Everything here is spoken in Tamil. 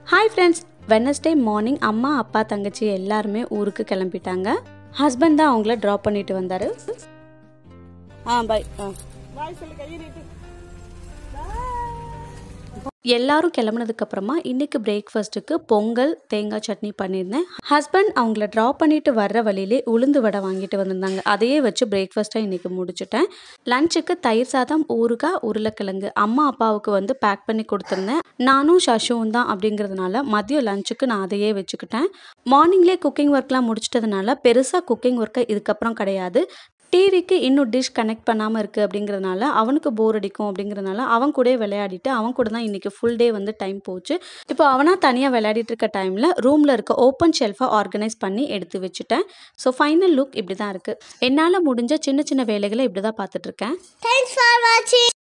ஹாய் ஃப்ரெண்ட்ஸ் வெனஸ்டே மார்னிங் அம்மா அப்பா தங்கச்சி எல்லாருமே ஊருக்கு கிளம்பிட்டாங்க ஹஸ்பண்ட் தான் அவங்கள ட்ராப் பண்ணிட்டு வந்தார் ஆ பாய் ஆ எல்லாரும் கிளம்புனதுக்கு அப்புறமா இன்னைக்கு பிரேக்ஃபாஸ்ட்டுக்கு பொங்கல் தேங்காய் சட்னி பண்ணியிருந்தேன் ஹஸ்பண்ட் அவங்கள ட்ராப் பண்ணிட்டு வர்ற வழியிலே உளுந்து வடை வாங்கிட்டு வந்திருந்தாங்க அதையே வச்சு பிரேக்ஃபாஸ்ட்டாக இன்னைக்கு முடிச்சுட்டேன் லஞ்சுக்கு தயிர் சாதம் ஊறுகாய் உருளைக்கிழங்கு அம்மா அப்பாவுக்கு வந்து பேக் பண்ணி கொடுத்துருந்தேன் நானும் சஷுவும் தான் அப்படிங்கிறதுனால மதியம் லஞ்சுக்கு நான் அதையே வச்சுக்கிட்டேன் மார்னிங்லேயே குக்கிங் ஒர்க்லாம் முடிச்சிட்டதுனால பெருசாக குக்கிங் ஒர்க்கு இதுக்கப்புறம் கிடையாது டிவிக்கு இன்னும் டிஷ் கனெக்ட் பண்ணாமல் இருக்குது அப்படிங்கிறதுனால அவனுக்கு போர் அடிக்கும் அப்படிங்கிறதுனால அவன் கூட விளையாடிட்டு அவன் கூட தான் இன்றைக்கி ஃபுல் டே வந்து டைம் போச்சு இப்போ அவனாக தனியாக விளையாடிட்டு இருக்க டைமில் ரூமில் இருக்க ஓப்பன் ஷெல்ஃபை ஆர்கனைஸ் பண்ணி எடுத்து வச்சுட்டேன் ஸோ ஃபைனல் லுக் இப்படி தான் இருக்குது என்னால் முடிஞ்ச சின்ன சின்ன வேலைகளை இப்படி தான் பார்த்துட்ருக்கேன் Thanks for watching.